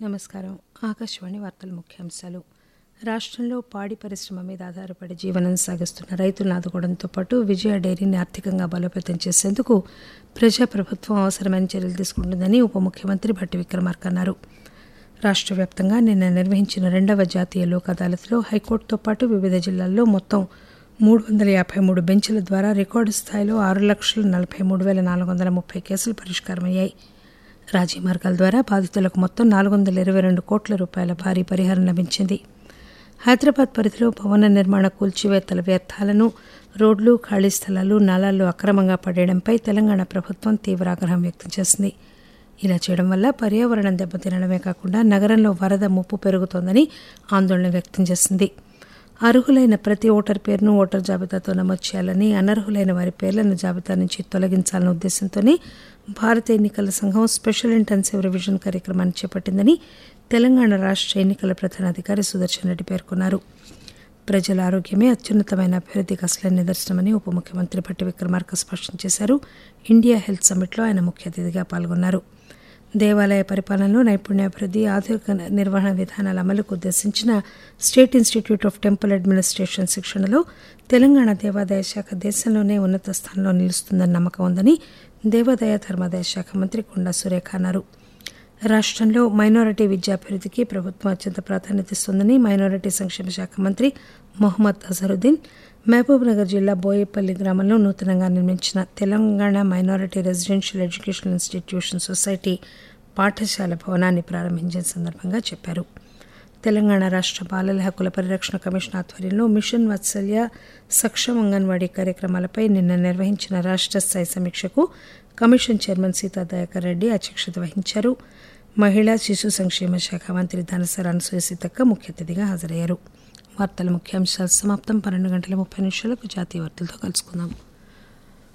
నమస్కారం ఆకాశవాణి వార్తల ముఖ్యాంశాలు రాష్ట్రంలో పాడి పరిశ్రమ మీద ఆధారపడి జీవనం సాగిస్తున్న రైతులను ఆదుకోవడంతో పాటు విజయ డైరీని ఆర్థికంగా బలోపేతం చేసేందుకు ప్రజాప్రభుత్వం అవసరమైన చర్యలు తీసుకుంటుందని ఉప ముఖ్యమంత్రి భట్టి విక్రమార్క అన్నారు రాష్ట్ర వ్యాప్తంగా నిన్న నిర్వహించిన రెండవ జాతీయ లోక్ అదాలత్లో హైకోర్టుతో పాటు వివిధ జిల్లాల్లో మొత్తం మూడు వందల యాభై మూడు బెంచ్ల ద్వారా రికార్డు స్థాయిలో ఆరు లక్షల నలభై మూడు వేల నాలుగు వందల ముప్పై కేసులు పరిష్కారమయ్యాయి రాజీ మార్గాల ద్వారా బాధితులకు మొత్తం నాలుగు వందల ఇరవై రెండు కోట్ల రూపాయల భారీ పరిహారం లభించింది హైదరాబాద్ పరిధిలో భవన నిర్మాణ కూల్చివేతల వ్యర్థాలను రోడ్లు ఖాళీ స్థలాలు నాలాల్లో అక్రమంగా పడేయడంపై తెలంగాణ ప్రభుత్వం తీవ్ర ఆగ్రహం వ్యక్తం చేసింది ఇలా చేయడం వల్ల పర్యావరణం దెబ్బతినడమే కాకుండా నగరంలో వరద ముప్పు పెరుగుతోందని ఆందోళన వ్యక్తం చేసింది అర్హులైన ప్రతి ఓటర్ పేరును ఓటర్ జాబితాతో నమోదు చేయాలని అనర్హులైన వారి పేర్లను జాబితా నుంచి తొలగించాలన్న ఉద్దేశంతోనే భారత ఎన్నికల సంఘం స్పెషల్ ఇంటెన్సివ్ రివిజన్ కార్యక్రమాన్ని చేపట్టిందని తెలంగాణ రాష్ట్ర ఎన్నికల ప్రధానాధికారి సుదర్శన్ రెడ్డి పేర్కొన్నారు ప్రజల ఆరోగ్యమే అత్యున్నతమైన అభివృద్ధికి అసలైన నిదర్శనమని ఉప ముఖ్యమంత్రి భట్టి విక్రమార్క స్పష్టం చేశారు ఇండియా హెల్త్ సమ్మిట్లో ఆయన ముఖ్య అతిథిగా పాల్గొన్నారు దేవాలయ పరిపాలనలో నైపుణ్యాభివృద్ధి ఆధునిక నిర్వహణ విధానాల అమలుకు ఉద్దేశించిన state institute of temple administration శిక్షణలో తెలంగాణ దేవాదాయ శాఖ దేశంలోనే ఉన్నత స్థానంలో నిలుస్తుందని నమ్మకం ఉందని దేవాదాయ ధర్మాదాయ శాఖ మంత్రి కొండా సురేఖ అన్నారు రాష్ట్రంలో మైనారిటీ విద్యాభివృద్ధికి ప్రభుత్వం అత్యంత ప్రాధాన్యత ఇస్తుందని మైనారిటీ సంక్షేమ శాఖ మంత్రి మొహమ్మద్ అజహరుద్దీన్ మహబూబ్ నగర్ జిల్లా బోయేపల్లి గ్రామంలో నూతనంగా నిర్మించిన Telangana minority residential educational institution society పాఠశాల భవనాన్ని ప్రారంభించిన సందర్భంగా చెప్పారు తెలంగాణ రాష్ట్ర బాలల హక్కుల పరిరక్షణ కమిషన్ ఆధ్వర్యంలో మిషన్ వాత్సల్య సక్షమ అంగన్వాడీ కార్యక్రమాలపై నిన్న నిర్వహించిన రాష్ట్ర స్థాయి సమీక్షకు కమిషన్ చైర్మన్ సీతా దయాకర్ రెడ్డి అధ్యక్షత వహించారు మహిళా శిశు సంక్షేమ శాఖ మంత్రి ధనసర అనసూయ సీతక్క ముఖ్య అతిథిగా హాజరయ్యారు వార్తల ముఖ్యాంశాలు సమాప్తం పన్నెండు గంటల ముప్పై నిమిషాలకు జాతీయ వార్తలతో కలుసుకుందాం